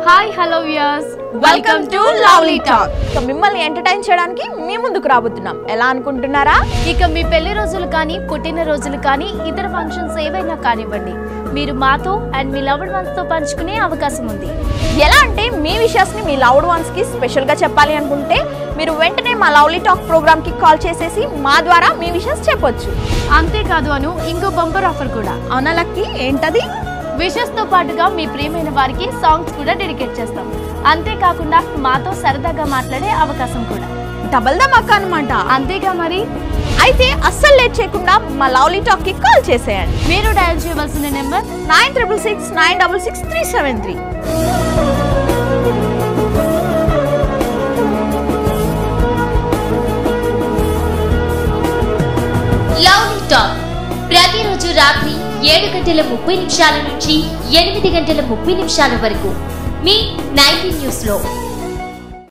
hi hello viewers welcome to lovely talk so మిమ్మల్ని entertain చేయడానికి మీ ముందుకు రాబోతున్నాం ఎలా అనుకుంటున్నారా ఇక మీ పెళ్లి రోజులు కానీ పుట్టిన రోజులు కానీ ఇతర ఫంక్షన్స్ ఏవైనా కానివ్వండి మీరు మాతో అండ్ మీ లవ్డ్ వన్స్ తో పంచుకునే అవకాశం ఉంది ఎలా అంటే మీ విషయాస్ ని మీ లవ్డ్ వన్స్ కి స్పెషల్ గా చెప్పాలి అనుకుంటే మీరు వెంటనే మా లవ్లీ టాక్ ప్రోగ్రామ్ కి కాల్ చేసేసి మా ద్వారా మీ విషయాస్ చెప్పొచ్చు అంతేకాదు అను ఇంకో బంపర్ ఆఫర్ కూడా అవునా లక్కి ఏంటది విషెస్ తో పాటుగా మీ ప్రియమైన వారికి సాంగ్స్ కూడా డెడికేట్ చేస్తాం అంతేకాకుండా మాతో సరదాగా మాట్లాడే అవకాశం కూడా డబల్ ధమాకా అనమాట అంతేగా మరి అయితే అస్సలు లేట్ చేయకుండా మా లవ్లీ టాక్ కి కాల్ చేసేయండి మీరు డయల్ చేయవలసిన number nine triple six nine double six three seven three lovely talk ప్రతిరోజు రాత్రి ఏడు గంటల ముప్పై నిమిషాల నుంచి ఎనిమిది గంటల ముప్పై నిమిషాల వరకు మీ నైన్టీ న్యూస్ లో